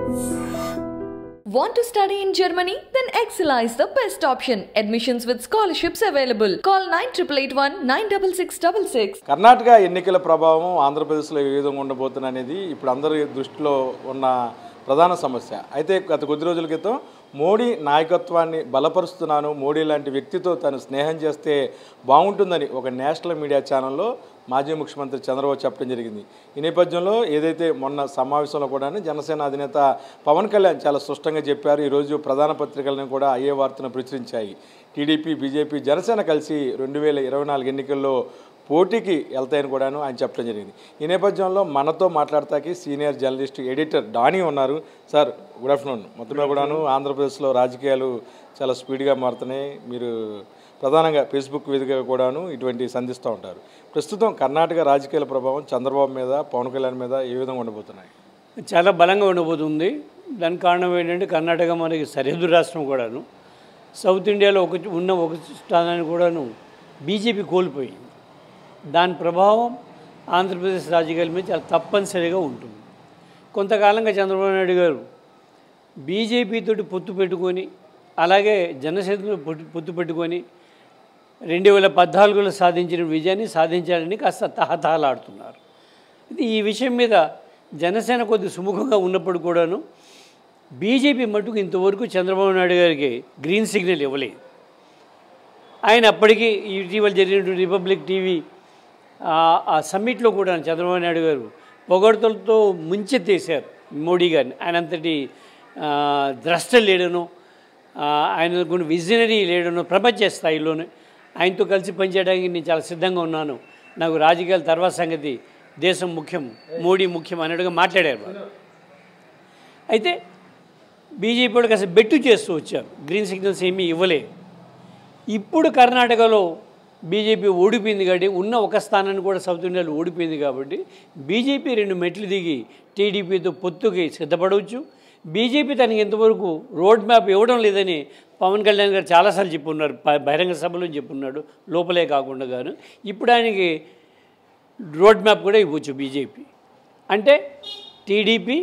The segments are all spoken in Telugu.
Want to study in Germany? Then Excella is the best option. Admissions with scholarships available. Call 9881 96666. Karnataka ఎన్నికల ప్రభావం ఆంధ్రప్రదేశ్లో ఏ విధంగా ఉండబోతుంది అనేది ఇప్పుడు అందరి దృష్టిలో ఉన్న ప్రధాన సమస్య అయితే గత కొద్ది రోజుల క్రితం మోడీ నాయకత్వాన్ని బలపరుస్తున్నాను మోడీ లాంటి వ్యక్తితో తను స్నేహం చేస్తే బాగుంటుందని ఒక నేషనల్ మీడియా ఛానల్లో మాజీ ముఖ్యమంత్రి చంద్రబాబు చెప్పడం జరిగింది ఈ నేపథ్యంలో ఏదైతే మొన్న సమావేశంలో కూడా జనసేన అధినేత పవన్ కళ్యాణ్ చాలా స్పష్టంగా చెప్పారు ఈరోజు ప్రధాన పత్రికలను కూడా అయ్యే వార్తను ప్రచురించాయి టీడీపీ బీజేపీ జనసేన కలిసి రెండు వేల ఇరవై నాలుగు ఎన్నికల్లో పోటీకి వెళ్తాయని కూడాను ఆయన చెప్పడం జరిగింది ఈ నేపథ్యంలో మనతో మాట్లాడతాకి సీనియర్ జర్నలిస్ట్ ఎడిటర్ డానీ ఉన్నారు సార్ గుడ్ ఆఫ్టర్నూన్ మొత్తమే కూడాను ఆంధ్రప్రదేశ్లో రాజకీయాలు చాలా స్పీడ్గా మారుతున్నాయి మీరు ప్రధానంగా ఫేస్బుక్ వేదికగా కూడాను ఇటువంటి సంధిస్తూ ఉంటారు ప్రస్తుతం కర్ణాటక రాజకీయాల ప్రభావం చంద్రబాబు మీద పవన్ కళ్యాణ్ మీద ఏ విధంగా ఉండబోతున్నాయి చాలా బలంగా ఉండబోతుంది దానికి కారణం ఏంటంటే కర్ణాటక మనకి సరిహద్దు రాష్ట్రం కూడాను సౌత్ ఇండియాలో ఒక ఉన్న ఒక స్థానాన్ని కూడాను బీజేపీ కోల్పోయింది దాని ప్రభావం ఆంధ్రప్రదేశ్ రాజకీయాల మీద చాలా తప్పనిసరిగా ఉంటుంది కొంతకాలంగా చంద్రబాబు నాయుడు గారు బీజేపీతోటి పొత్తు పెట్టుకొని అలాగే జనసేనతో పొత్తు పొత్తు పెట్టుకొని రెండు వేల పద్నాలుగులో సాధించిన విజయాన్ని సాధించాలని కాస్త తహతహలాడుతున్నారు ఇది ఈ విషయం మీద జనసేన కొద్ది సుముఖంగా ఉన్నప్పుడు కూడాను బీజేపీ మటుకు ఇంతవరకు చంద్రబాబు నాయుడు గారికి గ్రీన్ సిగ్నల్ ఇవ్వలేదు ఆయన అప్పటికి ఇటీవల జరిగినటువంటి రిపబ్లిక్ టీవీ ఆ- ఆ సమ్మిట్లో కూడా చంద్రబాబు నాయుడు గారు పొగడ్తలతో ముంచెత్తేశారు మోడీ గారిని ఆయన అంతటి ఆ, ద్రష్ట లేడను ఆ, ఆయన కొన్ని విజనరీ లేడను ప్రపంచ స్థాయిలోనే ఆయనతో కలిసి పనిచేయడానికి నేను చాలా సిద్ధంగా ఉన్నాను నాకు రాజకీయాల తర్వాత సంగతి దేశం ముఖ్యం మోడీ ముఖ్యం అన్నట్టుగా మాట్లాడారు వారు అయితే బీజేపీ కూడా కాస్త బెట్టు చేస్తూ వచ్చారు గ్రీన్ సిగ్నల్స్ ఏమీ ఇవ్వలేదు ఇప్పుడు కర్ణాటకలో బీజేపీ ఓడిపోయింది కాబట్టి ఉన్న ఒక స్థానాన్ని కూడా సౌత్ ఇండియాలో ఓడిపోయింది కాబట్టి బీజేపీ రెండు మెట్లు దిగి టీడీపీతో పొత్తుకి సిద్ధపడవచ్చు బీజేపీ తనకి ఇంతవరకు రోడ్ మ్యాప్ ఇవ్వడం లేదని పవన్ కళ్యాణ్ గారు చాలాసార్లు చెప్పున్నారు ప- బహిరంగ సభలో చెప్పున్నాడు లోపలే కాకుండా గాను ఇప్పుడు ఆయనకి రోడ్ మ్యాప్ కూడా ఇవ్వచ్చు బీజేపీ అంటే టీడీపీ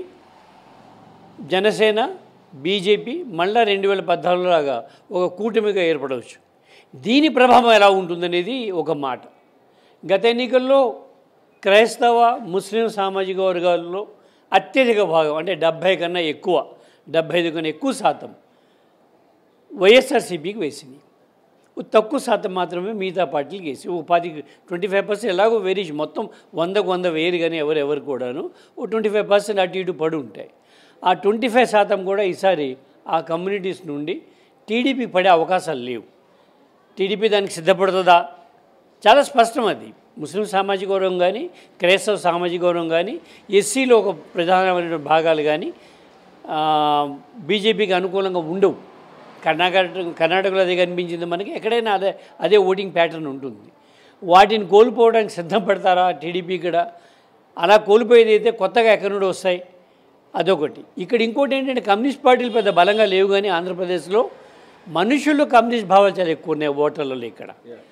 జనసేన బీజేపీ మళ్ళా రెండు వేల పద్నాలుగు లాగా ఒక కూటమిగా ఏర్పడవచ్చు దీని ప్రభావం ఎలా ఉంటుందనేది ఒక మాట గత ఎన్నికల్లో క్రైస్తవ ముస్లిం సామాజిక వర్గాల్లో అత్యధిక భాగం అంటే డెబ్భై కన్నా ఎక్కువ డెబ్భై ఐదు కన్నా ఎక్కువ శాతం వైఎస్ఆర్సీపీకి వేసింది ఓ తక్కువ శాతం మాత్రమే మిగతా పార్టీలకు వేసి ఓ పది ట్వంటీ ఫైవ్ పర్సెంట్ ఎలాగో వేరి మొత్తం వందకు వంద వేరు కానీ ఎవరెవరు కూడాను ఓ ట్వంటీ ఫైవ్ పర్సెంట్ అటు ఇటు పడి ఉంటాయి ఆ ట్వంటీ ఫైవ్ శాతం కూడా ఈసారి ఆ కమ్యూనిటీస్ నుండి టీడీపీ పడే అవకాశాలు లేవు టీడీపీ దానికి సిద్ధపడుతుందా చాలా స్పష్టం అది ముస్లిం సామాజిక వర్గం కానీ క్రైస్తవ సామాజిక వర్గం కానీ ఎస్సీలో ఒక ప్రధానమైన భాగాలు కానీ ఆ, బీజేపీకి అనుకూలంగా ఉండవు కర్ణాటక కర్ణాటకలో అదే కనిపించింది మనకి ఎక్కడైనా అదే అదే ఓటింగ్ ప్యాటర్న్ ఉంటుంది వాటిని కోల్పోవడానికి సిద్ధపడతారా టీడీపీ కూడా అలా కోల్పోయేది అయితే కొత్తగా ఎక్కడి నుండి వస్తాయి అదొకటి ఇక్కడ ఇంకోటి ఏంటంటే కమ్యూనిస్ట్ పార్టీలు పెద్ద బలంగా లేవు కానీ ఆంధ్రప్రదేశ్లో మనుషుల్లో కమ్యూనిస్ట్ భావాలు చాలా ఎక్కువ ఉన్నాయి ఓటర్లలో ఇక్కడ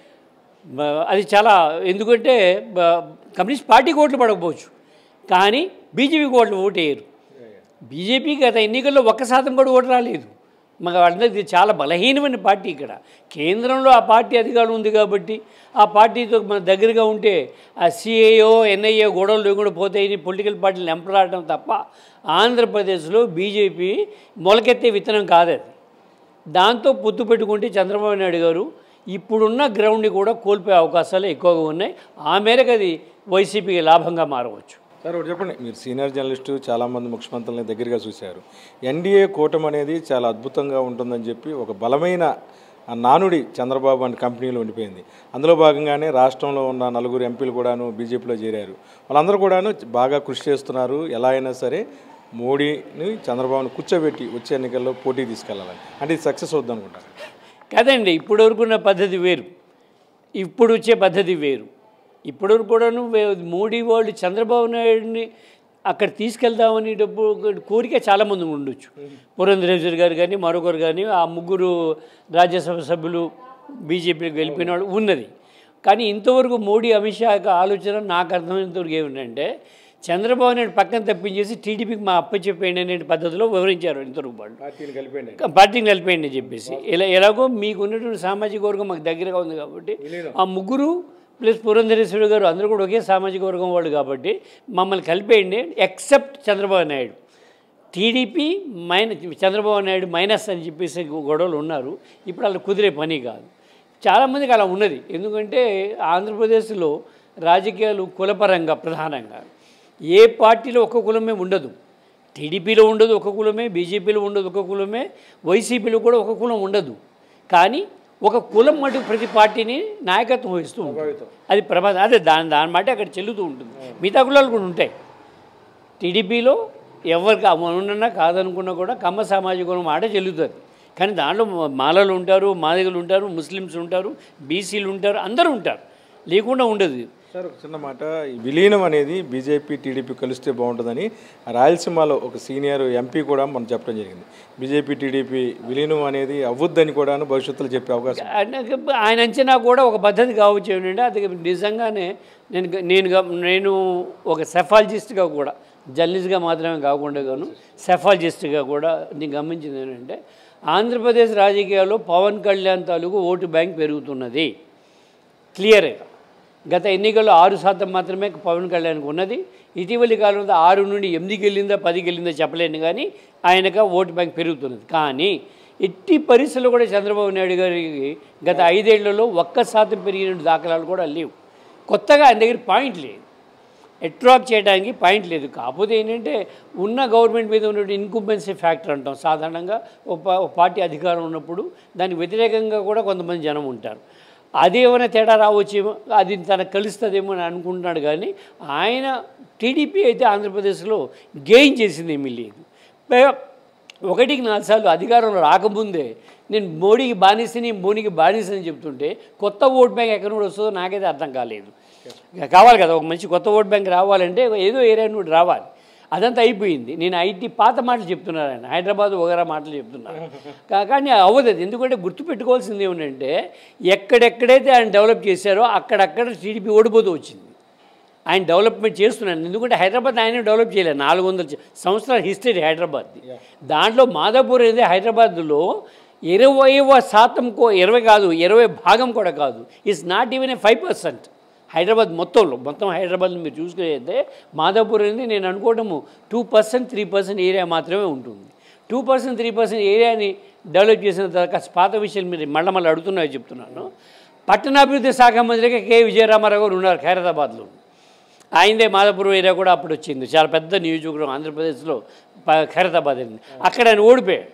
బ- అది చాలా ఎందుకంటే బ- కమ్యూనిస్ట్ పార్టీకి ఓట్లు పడకపోవచ్చు కానీ బీజేపీకి ఓట్లు ఓటు వేయరు బీజేపీకి గత ఎన్నికల్లో ఒక్క శాతం కూడా ఓటు రాలేదు మాకు వాళ్ళందరికీ చాలా బలహీనమైన పార్టీ ఇక్కడ కేంద్రంలో ఆ పార్టీ అధికారం ఉంది కాబట్టి ఆ పార్టీతో మన దగ్గరగా ఉంటే ఆ సిఏఓ ఎన్ఐఏ గొడవలు లేకుండా పోతాయని పొలిటికల్ పార్టీలు ఎంపలాడటం తప్ప ఆంధ్రప్రదేశ్లో బీజేపీ మొలకెత్తే విత్తనం కాదు అది దాంతో పొత్తు పెట్టుకుంటే చంద్రబాబు నాయుడు గారు ఇప్పుడున్న గ్రౌండ్ని కూడా కోల్పోయే అవకాశాలు ఎక్కువగా ఉన్నాయి ఆ మేరకు అది వైసీపీకి లాభంగా మారవచ్చు సార్ ఒకటి చెప్పండి మీరు సీనియర్ జర్నలిస్టు చాలామంది ముఖ్యమంత్రులని దగ్గరగా చూశారు ఎన్డీఏ కూటమి అనేది చాలా అద్భుతంగా ఉంటుందని చెప్పి ఒక బలమైన ఆ నానుడి చంద్రబాబు అండ్ కంపెనీలో ఉండిపోయింది అందులో భాగంగానే రాష్ట్రంలో ఉన్న నలుగురు ఎంపీలు కూడాను బీజేపీలో చేరారు వాళ్ళందరూ కూడాను బాగా కృషి చేస్తున్నారు ఎలా అయినా సరే మోడీని చంద్రబాబుని కూర్చోబెట్టి వచ్చే ఎన్నికల్లో పోటీ తీసుకెళ్ళాలని అంటే ఇది సక్సెస్ అవుద్ది అనుకుంటారు కదండి ఇప్పుడు వరకున్న పద్ధతి వేరు ఇప్పుడు వచ్చే పద్ధతి వేరు ఇప్పుడు వరకు కూడాను వే- మోడీ వాళ్ళు చంద్రబాబు నాయుడిని అక్కడ తీసుకెళ్దామని డబ్బు కోరిక చాలామంది ఉండొచ్చు పురంధరేశ్వరి గారు కానీ మరొకరు కానీ ఆ ముగ్గురు రాజ్యసభ సభ్యులు బీజేపీకి వెళ్ళిపోయిన వాళ్ళు ఉన్నది కానీ ఇంతవరకు మోడీ అమిత్ షా యొక్క ఆలోచన నాకు అర్థమైనంతవరకు ఏమిటంటే చంద్రబాబు నాయుడు పక్కన తప్పించేసి టీడీపీకి మా అప్ప చెప్పేయండి అనే పద్ధతిలో వివరించారు ఇద్దరు వాళ్ళు పార్టీని కలిపండి పార్టీని కలిపేయండి అని చెప్పేసి ఇలా ఎలాగో మీకు ఉన్నటువంటి సామాజిక వర్గం మాకు దగ్గరగా ఉంది కాబట్టి ఆ ముగ్గురు ప్లస్ పురంధరేశ్వరి గారు అందరూ కూడా ఒకే సామాజిక వర్గం వాళ్ళు కాబట్టి మమ్మల్ని కలిపేయండి ఎక్సెప్ట్ చంద్రబాబు నాయుడు టీడీపీ మైన చంద్రబాబు నాయుడు మైనస్ అని చెప్పేసి గొడవలు ఉన్నారు ఇప్పుడు అలా కుదిరే పని కాదు చాలామందికి అలా ఉన్నది ఎందుకంటే ఆంధ్రప్రదేశ్లో రాజకీయాలు కులపరంగా ప్రధానంగా ఏ పార్టీలో ఒక కులమే ఉండదు టీడీపీలో ఉండదు ఒక కులమే బీజేపీలో ఉండదు ఒక కులమే వైసీపీలో కూడా ఒక కులం ఉండదు కానీ ఒక కులం మటుకు ప్రతి పార్టీని నాయకత్వం వహిస్తూ ఉంటుంది అది ప్రమాదం అదే దాని దాని మాట అక్కడ చెల్లుతూ ఉంటుంది మిగతా కులాలు కూడా ఉంటాయి టీడీపీలో ఎవరికి అవునన్నా కాదనుకున్నా కూడా కమ్మ సామాజిక వర్గం మాట చెల్లుతుంది కానీ దాంట్లో మాలలు ఉంటారు మాదిగలు ఉంటారు ముస్లిమ్స్ ఉంటారు బీసీలు ఉంటారు అందరూ ఉంటారు లేకుండా ఉండదు సార్ ఒక చిన్న మాట ఈ విలీనం అనేది బీజేపీ టీడీపీ కలిస్తే బాగుంటుందని రాయలసీమలో ఒక సీనియర్ ఎంపీ కూడా మనం చెప్పడం జరిగింది బీజేపీ టీడీపీ విలీనం అనేది అవ్వద్దని కూడా భవిష్యత్తులో చెప్పే అవకాశం ఆయన ఆయన అంచనా కూడా ఒక పద్ధతి కావచ్చు ఏంటంటే అది నిజంగానే నేను గ- నేను గ- నేను ఒక సెఫాలజిస్ట్గా కూడా జర్నలిస్ట్గా మాత్రమే కాకుండా గాను సెఫాలజిస్ట్గా కూడా నేను గమనించింది ఏంటంటే ఆంధ్రప్రదేశ్ రాజకీయాల్లో పవన్ కళ్యాణ్ తాలూకు ఓటు బ్యాంక్ పెరుగుతున్నది క్లియర్గా గత ఎన్నికల్లో ఆరు శాతం మాత్రమే పవన్ కళ్యాణ్కి ఉన్నది ఇటీవలి కాలంలో ఆరు నుండి ఎనిమిదికి వెళ్ళిందా పదికి వెళ్ళిందా చెప్పలేను కానీ ఆయనగా ఓటు బ్యాంక్ పెరుగుతున్నది కానీ ఎట్టి పరిస్థితుల్లో కూడా చంద్రబాబు నాయుడు గారికి గత ఐదేళ్లలో ఒక్క శాతం పెరిగిన దాఖలాలు కూడా లేవు కొత్తగా ఆయన దగ్గర పాయింట్ లేదు అట్రాక్ట్ చేయడానికి పాయింట్ లేదు కాకపోతే ఏంటంటే ఉన్న గవర్నమెంట్ మీద ఉన్న ఇన్కంబెన్సీ ఫ్యాక్టర్ అంటాం సాధారణంగా ఒక పా- ఒక పార్టీ అధికారం ఉన్నప్పుడు దానికి వ్యతిరేకంగా కూడా కొంతమంది జనం ఉంటారు అదేమైనా తేడా రావచ్చేమో అది తనకు కలుస్తుందేమో అని అనుకుంటున్నాడు కానీ ఆయన టీడీపీ అయితే ఆంధ్రప్రదేశ్లో గెయిన్ చేసింది ఏమీ లేదు పైగా ఒకటికి నాలుగు సార్లు అధికారంలో రాకముందే నేను మోడీకి బానిసని మోడీకి బానిసని చెప్తుంటే కొత్త ఓట్ బ్యాంక్ ఎక్కడ నుండి వస్తుందో నాకైతే అర్థం కాలేదు కావాలి కదా ఒక మంచి కొత్త ఓట్ బ్యాంక్ రావాలంటే ఏదో ఏరియా నుండి రావాలి అదంతా అయిపోయింది నేను ఐటీ పాత మాటలు చెప్తున్నాను ఆయన హైదరాబాద్ వగరా మాటలు చెప్తున్నాను కా- కానీ అవ్వదు అది. ఎందుకంటే గుర్తుపెట్టుకోవాల్సింది ఏమిటంటే ఎక్కడెక్కడైతే ఆయన డెవలప్ చేశారో అక్కడక్కడ టీడీపీ ఓడిపోతూ వచ్చింది ఆయన డెవలప్మెంట్ చేస్తున్నాను ఎందుకంటే హైదరాబాద్ ఆయన డెవలప్ చేయలేదు నాలుగు వందల చ- సంవత్సరాల హిస్టరీ హైదరాబాద్ది దాంట్లో మాదాపూర్ అనేది హైదరాబాద్లో ఇరవైవ శాతం కో ఇరవై కాదు ఇరవై భాగం కూడా కాదు it's not even a five percent Hyderabad మొత్తంలో మొత్తం హైదరాబాద్లో మీరు చూసుకునేస్తే మాదాపూర్ అనేది నేను అనుకోవడము two percent three percent area మాత్రమే ఉంటుంది టూ పర్సెంట్ త్రీ పర్సెంట్ ఏరియాని డెవలప్ చేసిన తర్వాత కాస్త పాత విషయాలు మీరు మళ్ళీ మళ్ళీ అడుగుతున్నాయో చెప్తున్నాను పట్టణాభివృద్ధి శాఖ మంత్రిగా కె విజయరామారావు గారు ఉన్నారు ఖైరతాబాద్లో ఆయనదే మాదాపురం ఏరియా కూడా అప్పుడు వచ్చింది చాలా పెద్ద నియోజకవర్గం ఆంధ్రప్రదేశ్లో ప- ఖైరతాబాద్ అని అక్కడ ఆయన ఓడిపోయాడు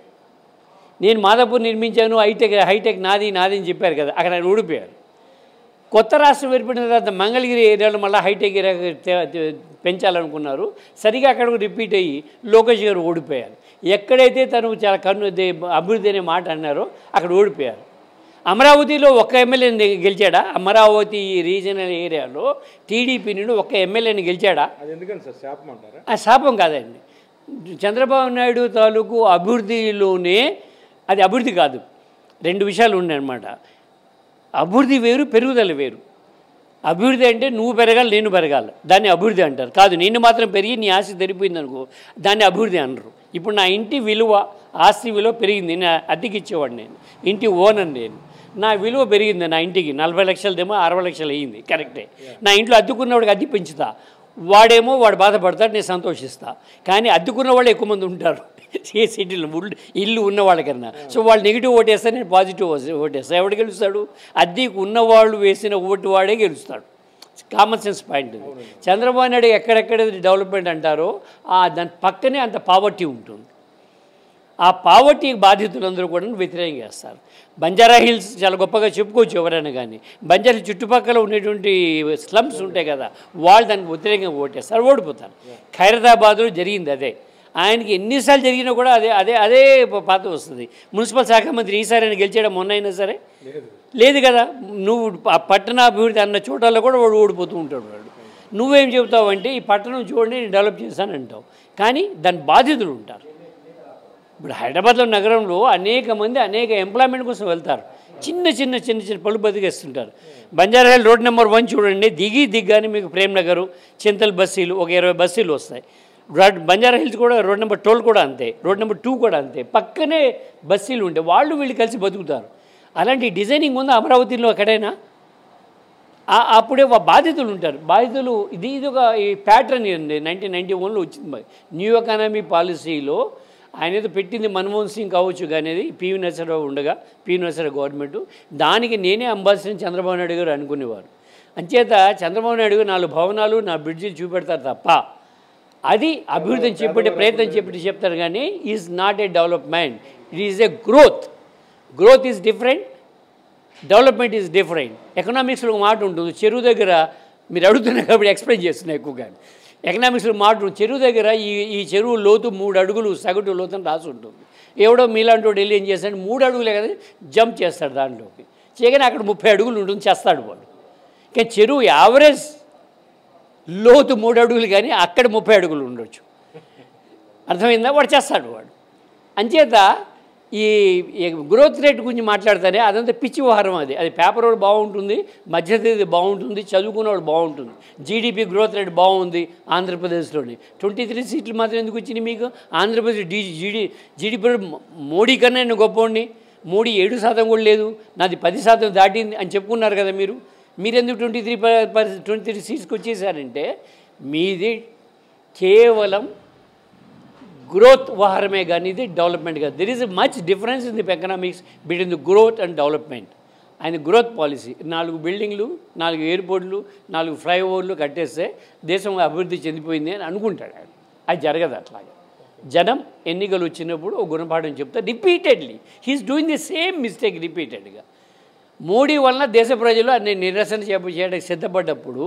నేను మాదాపూర్ నిర్మించాను హైటెక్ హైటెక్ నాది నాది అని చెప్పారు కదా అక్కడ ఆయన ఓడిపోయారు కొత్త రాష్ట్రం ఏర్పడిన తర్వాత మంగళగిరి ఏరియాలో మళ్ళీ హైటెక్ ఏరియా తే- తే- పెంచాలనుకున్నారు సరిగా అక్కడ రిపీట్ అయ్యి లోకేష్ గారు ఓడిపోయారు ఎక్కడైతే తను చాలా కన్ను దే- అభివృద్ధి అనే మాట అన్నారో అక్కడ ఓడిపోయారు అమరావతిలో ఒక్క ఎమ్మెల్యేని గెలిచాడా అమరావతి రీజనల్ ఏరియాలో టీడీపీ నుండి ఒక్క ఎమ్మెల్యేని గెలిచాడా అది ఎందుకని సార్ శాపం అంటారా ఆ శాపం కాదండి చంద్రబాబు నాయుడు తాలూకు అభివృద్ధిలోనే అది అభివృద్ధి కాదు రెండు విషయాలు ఉన్నాయన్నమాట అభివృద్ధి వేరు పెరుగుదల వేరు అభివృద్ధి అంటే నువ్వు పెరగాలి నేను పెరగాలి దాన్ని అభివృద్ధి అంటారు కాదు నేను మాత్రం పెరిగి నీ ఆస్తి తెరిపోయింది అనుకో దాన్ని అభివృద్ధి అనరు ఇప్పుడు నా ఇంటి విలువ ఆస్తి విలువ పెరిగింది నేను అద్దెకి ఇచ్చేవాడు నేను ఇంటి ఓనర్ నేను నా విలువ పెరిగింది నా ఇంటికి నలభై లక్షలదేమో అరవై లక్షలు అయ్యింది కరెక్టే నా ఇంట్లో అద్దుకున్నవాడికి అద్దె పెంచుతా వాడేమో వాడు బాధపడతాడు నేను సంతోషిస్తా కానీ అద్దుకున్న వాళ్ళు ఎక్కువ మంది ఉంటారు ఏ సిటీలో ఉల్ ఇల్లు ఉన్న వాళ్ళకన్నా సో వాళ్ళు నెగిటివ్ ఓటేస్తే నేను పాజిటివ్ ఓటేస్తా ఎవడు గెలుస్తాడు అద్దెకు ఉన్నవాళ్ళు వేసిన ఓటు వాడే గెలుస్తాడు కామన్ సెన్స్ పాయింట్ ఇది చంద్రబాబు నాయుడు ఎక్కడెక్కడ డెవలప్మెంట్ అంటారో ఆ దాని పక్కనే అంత పావర్టీ ఉంటుంది ఆ పావర్టీ బాధితులందరూ కూడా వ్యతిరేకం చేస్తారు బంజారా హిల్స్ చాలా గొప్పగా చెప్పుకోవచ్చు ఎవరైనా కానీ బంజారా చుట్టుపక్కల ఉన్నటువంటి స్లమ్స్ ఉంటాయి కదా వాళ్ళు దానికి వ్యతిరేకంగా ఓటేస్తారు ఓడిపోతారు ఖైరతాబాద్లో జరిగింది అదే ఆయనకి ఎన్నిసార్లు జరిగినా కూడా అదే అదే అదే పాత వస్తుంది మున్సిపల్ శాఖ మంత్రి ఈసారి ఆయన గెలిచాడా మొన్న అయినా సరే లేదు కదా నువ్వు ఆ పట్టణాభివృద్ధి అన్న చోటల్లో కూడా వాడు ఓడిపోతూ ఉంటాడు వాడు నువ్వేం చెబుతావు అంటే ఈ పట్టణం చూడండి నేను డెవలప్ చేశానంటావు కానీ దాని బాధితులు ఉంటారు ఇప్పుడు హైదరాబాద్లో నగరంలో అనేక మంది అనేక ఎంప్లాయ్మెంట్ కోసం వెళ్తారు చిన్న చిన్న చిన్న చిన్న పళ్ళు బతికేస్తుంటారు బంజారాహిల్ రోడ్ నెంబర్ వన్ చూడండి దిగి దిగ్గానే మీకు ప్రేమ్ నగరు చింతల్ బస్సీలు ఒక ఇరవై బస్సీలు వస్తాయి రోడ్ బంజారా హిల్స్ కూడా రోడ్ నెంబర్ ట్వెల్వ్ కూడా అంతే రోడ్ నెంబర్ టూ కూడా అంతే పక్కనే బస్సీలు ఉంటాయి వాళ్ళు వీళ్ళు కలిసి బతుకుతారు అలాంటి డిజైనింగ్ ఉందా అమరావతిలో ఎక్కడైనా ఆ- అప్పుడే వా- బాధితులు ఉంటారు బాధితులు ఇది ఇది ఒక ఈ ప్యాటర్న్ ఉంది నైన్టీన్ నైన్టీ వన్లో వచ్చింది మరి న్యూ ఎకానమీ పాలసీలో ఆయన ఏదో పెట్టింది మన్మోహన్ సింగ్ కావచ్చు కానీ అది పివి నరసరావు ఉండగా పివి నరసరావు గవర్నమెంట్ దానికి నేనే అంబాసిడర్ చంద్రబాబు నాయుడు గారు అనుకునేవారు అంచేత చంద్రబాబు నాయుడు గారు నాలుగు భవనాలు నా బ్రిడ్జిలు చూపెడతారు తప్ప అది అభివృద్ధిని చెప్పే ప్రయత్నం చెప్పి చెప్తారు కానీ is not a development it is a growth growth is different development is different ఎకనామిక్స్లో ఒక మాట ఉంటుంది చెరువు దగ్గర మీరు అడుగుతున్నారు కాబట్టి ఎక్స్ప్లెయిన్ చేస్తున్నా ఎక్కువగా ఎకనామిక్స్లో మాట ఉంటుంది చెరువు దగ్గర ఈ ఈ చెరువు లోతు మూడు అడుగులు సగటు లోతు అని రాసి ఉంటుంది ఎవడో మీలాంటి వాడు వెళ్ళి ఏం చేస్తాడు మూడు అడుగులే కదా జంప్ చేస్తాడు దాంట్లోకి చేయగానే అక్కడ ముప్పై అడుగులు ఉంటుంది చేస్తాడు వాడు కానీ చెరువు యావరేజ్ లోతు మూడు అడుగులు కానీ అక్కడ ముప్పై అడుగులు ఉండొచ్చు అర్థమైందా వాడు చేస్తాడు వాడు అంచేత ఈ ఈ గ్రోత్ రేట్ గురించి మాట్లాడతానే అదంతా పిచ్చి వ్యవహారం అది అది పేపర్ వాడు బాగుంటుంది మధ్యతరగతి బాగుంటుంది చదువుకున్నవాడు బాగుంటుంది జీడిపి గ్రోత్ రేట్ బాగుంది ఆంధ్రప్రదేశ్లోని ట్వంటీ త్రీ సీట్లు మాత్రం ఎందుకు వచ్చినాయి మీకు ఆంధ్రప్రదేశ్ డీ జీడి జీడిపి మోడీ కన్నా నేను గొప్పవాడిని మోడీ ఏడు శాతం కూడా లేదు నాది పది శాతం దాటింది అని చెప్పుకున్నారు కదా మీరు మీరెందుకు ట్వంటీ త్రీ ట్వంటీ త్రీ సీట్స్కి వచ్చేసారంటే మీది కేవలం గ్రోత్ వ్యవహారమే కానీ ఇది డెవలప్మెంట్ కాదు there is much difference in the economics between the growth and development ఆయన గ్రోత్ పాలసీ నాలుగు బిల్డింగ్లు నాలుగు ఎయిర్పోర్ట్లు నాలుగు ఫ్లైఓవర్లు కట్టేస్తే దేశం అభివృద్ధి చెందిపోయింది అని అనుకుంటాడు ఆయన అది జరగదు అట్లాగా జనం ఎన్నికలు వచ్చినప్పుడు ఒక గుణపాఠం చెప్తా repeatedly he is doing the same mistake రిపీటెడ్గా మోడీ వలన దేశ ప్రజలు అన్ని నిరసన చేప చేయడానికి సిద్ధపడ్డప్పుడు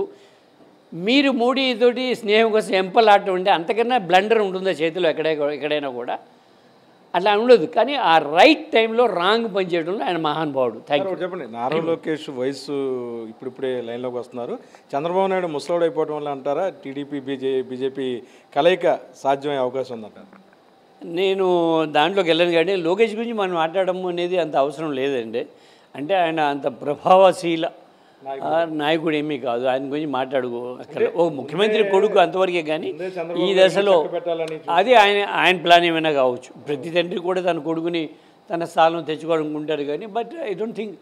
మీరు మోడీతోటి స్నేహం కోసం ఎంపలాటం ఉంటే అంతకన్నా బ్లండర్ ఉంటుందా చేతిలో ఎక్కడే ఎక్కడైనా కూడా అట్లా ఉండదు కానీ ఆ రైట్ టైంలో రాంగ్ పని చేయడంలో ఆయన మహానుభావుడు థ్యాంక్ యూ ఒకటి చెప్పండి నారా లోకేష్ వయసు ఇప్పుడిప్పుడే లైన్లోకి వస్తున్నారు చంద్రబాబు నాయుడు ముసలోడు అయిపోవడం వల్ల అంటారా టీడీపీ బీజే బీజేపీ కలయిక సాధ్యమయ్యే అవకాశం ఉందంటారు నేను దాంట్లోకి వెళ్ళను కానీ లోకేష్ గురించి మనం మాట్లాడడం అనేది అంత అవసరం లేదండి అంటే ఆయన అంత ప్రభావశీల ఆ, నాయకుడు ఏమీ కాదు ఆయన గురించి మాట్లాడుకో అక్కడ ఓ ముఖ్యమంత్రి కొడుకు అంతవరకే కానీ ఈ దశలో పెట్టాలని అది ఆయన ఆయన ప్లాన్ ఏమైనా కావచ్చు ప్రతి తండ్రి కూడా తన కొడుకుని తన స్థానం తెచ్చుకోవాలనుకుంటారు కానీ but I don't think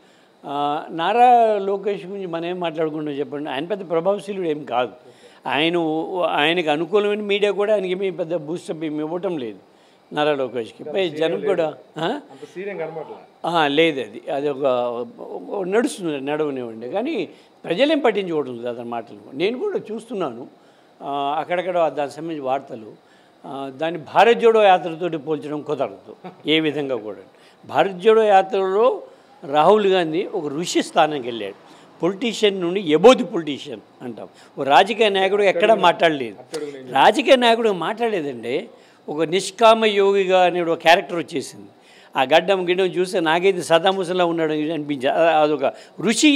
Nara Lokesh గురించి మనం ఏం మాట్లాడుకుంటాం చెప్పండి ఆయన పెద్ద ప్రభావశీలుడు ఏం కాదు ఆయన ఆయనకు అనుకూలమైన మీడియా కూడా ఆయనకి ఏమీ పెద్ద బూస్టప్ ఏమి ఇవ్వటం లేదు నారా లోకేష్కి పై జనం కూడా ఆ? అంత సీనియం కనబడలేదు ఆ, లేదు అది అది ఒక ఒక నడుస్తుంది నడవనివ్వండి కానీ ప్రజలేం పట్టించుకోవడం లేదు అతని మాటలు నేను కూడా చూస్తున్నాను ఆ, అక్కడక్కడ దానికి సంబంధించి వార్తలు ఆ, దాన్ని భారత్ జోడో యాత్రతోటి పోల్చడం కుదరదు ఏ విధంగా కూడా భారత్ జోడో యాత్రలో రాహుల్ గాంధీ ఒక ఋషి స్థానానికి వెళ్ళాడు పొలిటీషియన్ నుండి ఎబోది పొలిటీషియన్ అంటాం ఓ రాజకీయ నాయకుడు ఎక్కడా మాట్లాడలేదు రాజకీయ నాయకుడు మాట్లాడలేదండి ఒక నిష్కామ యోగిగా అనే ఒక క్యారెక్టర్ వచ్చేసింది ఆ గడ్డం గిడ్డం చూస్తే నాకైతే సదాముసలా ఉన్నాడు అనిపించా అదొక ఋషి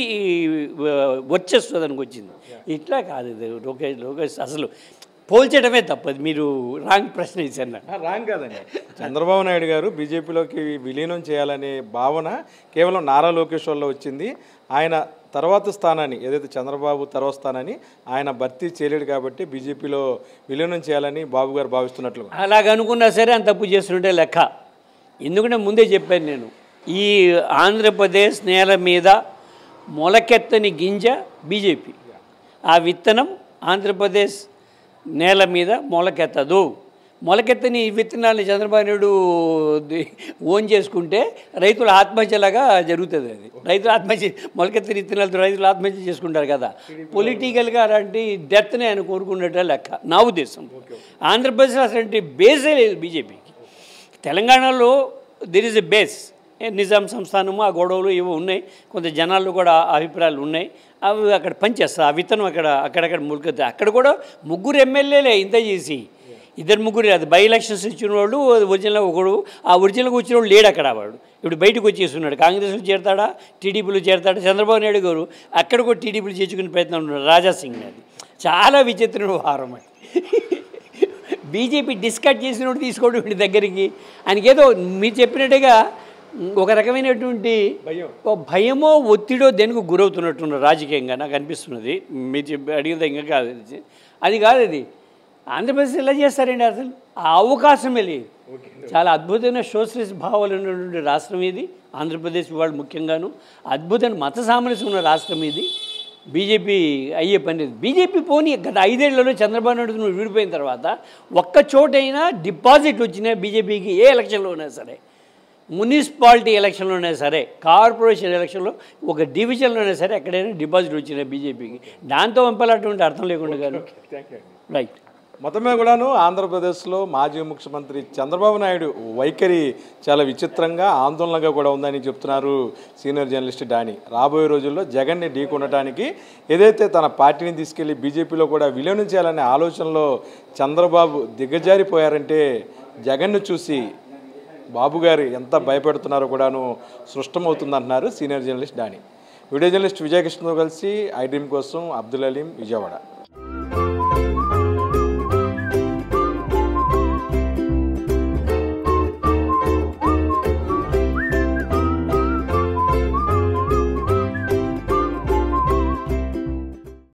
వచ్చేస్తుంది అతనికి వచ్చింది ఇట్లా కాదు ఇది లోకేష్ లోకేష్ అసలు పోల్చడమే తప్పదు మీరు రాంగ్ ప్రశ్న ఇచ్చారు నాకు ఆ, రాంగ్ కాదండి చంద్రబాబు నాయుడు గారు బీజేపీలోకి విలీనం చేయాలనే భావన కేవలం నారా లోకేష్ వల్ల వచ్చింది ఆయన తర్వాత స్థానాన్ని ఏదైతే చంద్రబాబు తర్వాత స్థానాన్ని ఆయన భర్తీ చేయలేడు కాబట్టి బీజేపీలో విలీనం చేయాలని బాబు గారు భావిస్తున్నట్లు అలాగనుకున్నా సరే అంత తప్పు చేస్తుంటే లెక్క ఎందుకంటే ముందే చెప్పాను నేను ఈ ఆంధ్రప్రదేశ్ నేల మీద మొలకెత్తని గింజ బీజేపీ ఆ విత్తనం ఆంధ్రప్రదేశ్ నేల మీద మొలకెత్తదు మొలకెత్తని ఈ విత్తనాన్ని చంద్రబాబు నాయుడు ది- ఓన్ చేసుకుంటే రైతుల ఆత్మహత్యలాగా జరుగుతుంది అది రైతుల ఆత్మహత్య మొలకెత్తని విత్తనాలతో రైతులు ఆత్మహత్య చేసుకుంటారు కదా పొలిటికల్గా అలాంటి డెత్ని ఆయన కోరుకున్నట్టే లెక్క నా ఉద్దేశం ఆంధ్రప్రదేశ్ అసలు బేసే లేదు బీజేపీకి తెలంగాణలో there is a base a Nizam సంస్థానము ఆ గొడవలు ఇవి ఉన్నాయి కొంత జనాల్లో కూడా ఆ అభిప్రాయాలు ఉన్నాయి అవి అక్కడ పనిచేస్తారు ఆ విత్తనం అక్కడ అక్కడక్కడ మురికితే అక్కడ కూడా ముగ్గురు ఎమ్మెల్యేలే ఇంత చేసి ఇద్దరు ముగ్గురు అది బై ఎలక్షన్స్ ఇచ్చిన వాళ్ళు ఒరిజినల్ ఒకడు ఆ ఒరిజినల్గా వచ్చిన వాడు లేడు అక్కడ వాడు ఇప్పుడు బయటకు వచ్చేస్తున్నాడు కాంగ్రెస్లో చేరతాడా టీడీపీలో చేరతాడా చంద్రబాబు నాయుడు గారు అక్కడ కూడా టీడీపీలు చేర్చుకునే ప్రయత్నం ఉన్నాడు రాజాసింగ్ అది చాలా విచిత్ర వ్యవహారం అది బీజేపీ డిస్కట్ చేసినప్పుడు తీసుకోవడం వీడి దగ్గరికి ఆయనకి ఏదో మీరు చెప్పినట్టుగా ఒక రకమైనటువంటి భయం. ఓ భయమో ఒత్తిడో దేనికి గురవుతున్నట్టున్నారు రాజకీయంగా నాకు అనిపిస్తున్నది మీరు చెప్పి అడిగితే ఇంకా కాదు ఇది. అది కాదు అది ఆంధ్రప్రదేశ్ ఎలా చేస్తారండి అసలు ఆ అవకాశమే లేదు చాలా అద్భుతమైన సోషలిస్ట్ భావాలు ఉన్నటువంటి రాష్ట్రం ఇది ఆంధ్రప్రదేశ్ వాళ్ళు ముఖ్యంగాను అద్భుతమైన మత సామరస్యం ఉన్న రాష్ట్రం ఇది బీజేపీ అయ్యే పని లేదు బీజేపీ పోనీ గత ఐదేళ్లలో చంద్రబాబు నాయుడు నువ్వు విడిపోయిన తర్వాత ఒక్క చోటైనా డిపాజిట్ వచ్చినా బీజేపీకి ఏ ఎలక్షన్లో ఉన్నా సరే మున్సిపాలిటీ ఎలక్షన్లోనే సరే కార్పొరేషన్ ఎలక్షన్లో ఒక డివిజన్లోనే సరే ఎక్కడైనా డిపాజిట్ వచ్చినాయి బీజేపీకి దాంతో పంపాలటువంటి అర్థం లేకుండా కాదు రైట్ మొత్తం మీద కూడాను ఆంధ్రప్రదేశ్లో మాజీ ముఖ్యమంత్రి చంద్రబాబు నాయుడు వైఖరి చాలా విచిత్రంగా ఆందోళనగా కూడా ఉందని చెప్తున్నారు సీనియర్ జర్నలిస్ట్ డాని రాబోయే రోజుల్లో జగన్ని ఢీకొనడానికి ఏదైతే తన పార్టీని తీసుకెళ్లి బీజేపీలో కూడా విలీనం చేయాలనే ఆలోచనలో చంద్రబాబు దిగజారిపోయారంటే జగన్ను చూసి బాబు గారు ఎంత భయపెడుతున్నారో కూడాను స్పష్టమవుతుందంటున్నారు సీనియర్ జర్నలిస్ట్ డాని వీడియో జర్నలిస్ట్ విజయకృష్ణతో కలిసి ఐ డ్రీమ్ కోసం అబ్దుల్ అలీం విజయవాడ